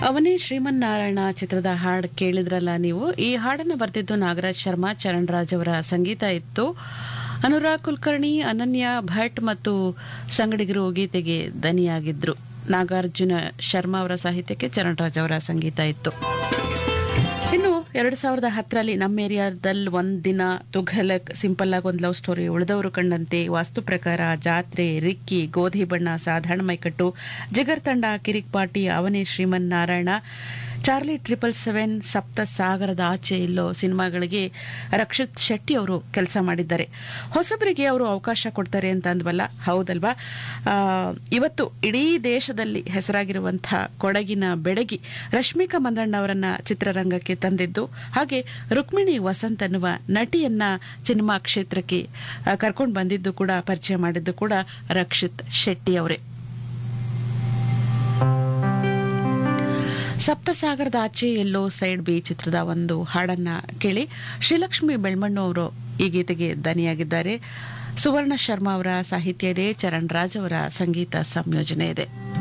ಅವನೇ ಶ್ರೀಮನ್ನಾರಾಯಣ ಚಿತ್ರದ ಹಾಡು ಕೇಳಿದ್ರಲ್ಲ ನೀವು ಈ ಹಾಡನ್ನು ಬರೆದಿದ್ದು ನಾಗರಾಜ್ ಶರ್ಮಾ ಚರಣ್ ರಾಜ್ ಅವರ ಸಂಗೀತ ಇತ್ತು ಅನುರಾಗ್ ಕುಲಕರ್ಣಿ ಅನನ್ಯ ಭಟ್ ಮತ್ತು ಸಂಗಡಿಗರು ಗೀತೆಗೆ ದನಿಯಾಗಿದ್ರು ನಾಗಾರ್ಜುನ ಶರ್ಮಾ ಅವರ ಸಾಹಿತ್ಯಕ್ಕೆ ಚರಣ್ ರಾಜ್ ಅವರ ಸಂಗೀತ ಇತ್ತು ಇನ್ನು ಎರಡು ಸಾವಿರದ ಹತ್ತರಲ್ಲಿ ನಮ್ಮ ಏರಿಯಾದಲ್ಲಿ ಒಂದ್ ದಿನ ತುಘಲಕ್ ಸಿಂಪಲ್ ಆಗಿ ಒಂದು ಲವ್ ಸ್ಟೋರಿ ಉಳಿದವರು ಕಂಡಂತೆ ವಾಸ್ತು ಪ್ರಕಾರ ಜಾತ್ರೆ ರಿಕ್ಕಿ ಗೋಧಿ ಬಣ್ಣ ಸಾಧಾರಣ ಮೈಕಟ್ಟು ಜಿಗರ್ ತಂಡ ಕಿರಿಕ್ ಪಾಟಿ ಅವನೇ ಶ್ರೀಮನ್ ನಾರಾಯಣ ಚಾರ್ಲಿ ಟ್ರಿಪಲ್ ಸೆವೆನ್ ಸಪ್ತ ಸಾಗರದ ಆಚೆ ಇಲ್ಲೋ ಸಿನಿಮಾಗಳಿಗೆ ರಕ್ಷಿತ್ ಶೆಟ್ಟಿ ಅವರು ಕೆಲಸ ಮಾಡಿದ್ದಾರೆ ಹೊಸಬರಿಗೆ ಅವರು ಅವಕಾಶ ಕೊಡ್ತಾರೆ ಅಂತ ಅಂದ್ವಲ್ಲ ಹೌದಲ್ವಾ ಆ, ಇವತ್ತು ಇಡೀ ದೇಶದಲ್ಲಿ ಹೆಸರಾಗಿರುವಂತಹ ಕೊಡಗಿನ ಬೆಡಗಿ ರಶ್ಮಿಕಾ ಮಂದಣ್ಣ ಅವರನ್ನ ಚಿತ್ರರಂಗಕ್ಕೆ ತಂದಿದ್ದು ಹಾಗೆ ರುಕ್ಮಿಣಿ ವಸಂತ್ ಅನ್ನುವ ನಟಿಯನ್ನ ಸಿನಿಮಾ ಕ್ಷೇತ್ರಕ್ಕೆ ಕರ್ಕೊಂಡು ಬಂದಿದ್ದು ಕೂಡ ಪರಿಚಯ ಮಾಡಿದ್ದು ಕೂಡ ರಕ್ಷಿತ್ ಶೆಟ್ಟಿ ಅವರೇ ಸಪ್ತಸಾಗರದ ಆಚೆ ಎಲ್ಲೋ ಸೈಡ್ ಬಿ ಚಿತ್ರದ ಒಂದು ಹಾಡನ್ನ ಕೇಳಿ ಶ್ರೀಲಕ್ಷ್ಮಿ ಬೆಳ್ಮಣ್ಣು ಅವರು ಈ ಗೀತೆಗೆ ದನಿಯಾಗಿದ್ದಾರೆ ಸುವರ್ಣ ಶರ್ಮಾ ಅವರ ಸಾಹಿತ್ಯ ಇದೆ ಚರಣ್ ರಾಜ್ ಅವರ ಸಂಗೀತ ಸಂಯೋಜನೆ ಇದೆ